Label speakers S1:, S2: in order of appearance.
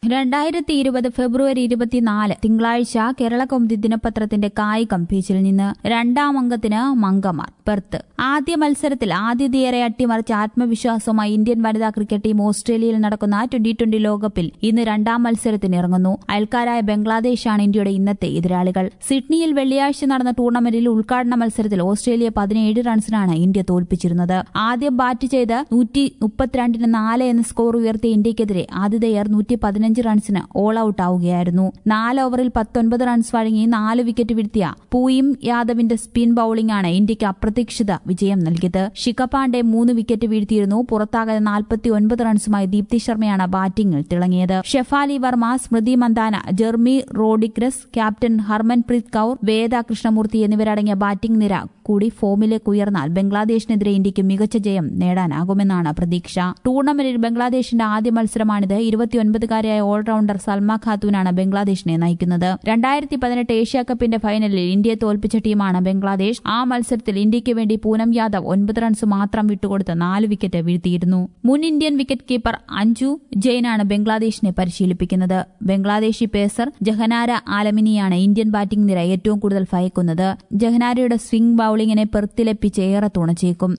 S1: രണ്ടായിരത്തി ഇരുപത് ഫെബ്രുവരി ഇരുപത്തിനാല് തിങ്കളാഴ്ച കേരളകൗമുദി ദിനപത്രത്തിന്റെ കായികം പേജിൽ നിന്ന് രണ്ടാം അംഗത്തിന് മങ്കമാർ പെർത്ത് ആദ്യ മത്സരത്തിൽ ആതിഥേയരെ അട്ടിമറിച്ച് ആത്മവിശ്വാസവുമായി ഇന്ത്യൻ വനിതാ ക്രിക്കറ്റ് ടീം ഓസ്ട്രേലിയയിൽ നടക്കുന്ന ട്വന്റി ട്വന്റി ലോകകപ്പിൽ ഇന്ന് രണ്ടാം മത്സരത്തിന് ഇറങ്ങുന്നു അയൽക്കാരായ ബംഗ്ലാദേശാണ് ഇന്ത്യയുടെ ഇന്നത്തെ എതിരാളികൾ സിഡ്നിയിൽ വെള്ളിയാഴ്ച നടന്ന ടൂർണമെന്റിൽ ഉദ്ഘാടന മത്സരത്തിൽ ഓസ്ട്രേലിയ പതിനേഴ് റൺസിനാണ് ഇന്ത്യ തോൽപ്പിച്ചിരുന്നത് ആദ്യം ബാറ്റ് ചെയ്ത് നൂറ്റി മുപ്പത്തിരണ്ടിന് നാല് എന്ന സ്കോർ ഉയർത്തിയ ഇന്ത്യക്കെതിരെ ആതിഥേയർ നൂറ്റി പതിനഞ്ച് റൺസിന് ഓൾ ഔട്ട് ആവുകയായിരുന്നു നാല് ഓവറിൽ പത്തൊൻപത് റൺസ് വഴങ്ങി നാല് വിക്കറ്റ് വീഴ്ത്തിയ പൂയിം യാദവിന്റെ സ്പിൻ ബൌളിംഗാണ് ഇന്ത്യക്ക് അപ്രതീക്ഷിത വിജയം നൽകിയത് ശിഖ പാണ്ഡെ മൂന്ന് വിക്കറ്റ് വീഴ്ത്തിയിരുന്നു പുറത്താകാതെ നാൽപ്പത്തി ഒൻപത് റൺസുമായി ദീപ്തി ശർമ്മയാണ് ബാറ്റിംഗിൽ തിളങ്ങിയത് ഷെഫാലി വർമ്മ സ്മൃതി മന്ദാന ജെർമി റോഡിഗ്രസ് ക്യാപ്റ്റൻ ഹർമൻപ്രീത് കൌർ വേദ കൃഷ്ണമൂർത്തി എന്നിവരടങ്ങിയ ബാറ്റിംഗ് നിര കൂടി ഫോമിലേക്ക് ഉയർന്നാൽ ബംഗ്ലാദേശിനെതിരെ ഇന്ത്യക്ക് മികച്ച ജയം നേടാനാകുമെന്നാണ് പ്രതീക്ഷ ടൂർണമെന്റിൽ ബംഗ്ലാദേശിന്റെ ആദ്യ മത്സരമാണിത് ഇരുപത്തിയൊൻപതുകാരിയായ ഓൾറൌണ്ടർ സൽമ ഖാത്തൂനാണ് ബംഗ്ലാദേശിനെ നയിക്കുന്നത് രണ്ടായിരത്തി പതിനെട്ട് ഏഷ്യ കപ്പിന്റെ ഫൈനലിൽ ഇന്ത്യയെ തോൽപ്പിച്ച ടീമാണ് ബംഗ്ലാദേശ് ആ മത്സരത്തിൽ ഇന്ത്യയ്ക്ക് വേണ്ടി പൂനം യാദവ് ഒൻപത് റൺസ് മാത്രം വിട്ടുകൊടുത്ത് നാല് വിക്കറ്റ് വീഴ്ത്തിയിരുന്നു മുൻ ഇന്ത്യൻ വിക്കറ്റ് കീപ്പർ അഞ്ജു ജെയിനാണ് ബംഗ്ലാദേശിനെ പരിശീലിപ്പിക്കുന്നത് ബംഗ്ലാദേശി പേസർ ജഹനാര ആലമിനിയാണ് ഇന്ത്യൻ ബാറ്റിംഗ് നിര ഏറ്റവും കൂടുതൽ ഭയക്കുന്നത് ജഹനാരയുടെ സ്വിംഗ് ബൌളിംഗിനെ പെർത്തിലെപ്പിച്ച് ഏറെ തുണച്ചേക്കും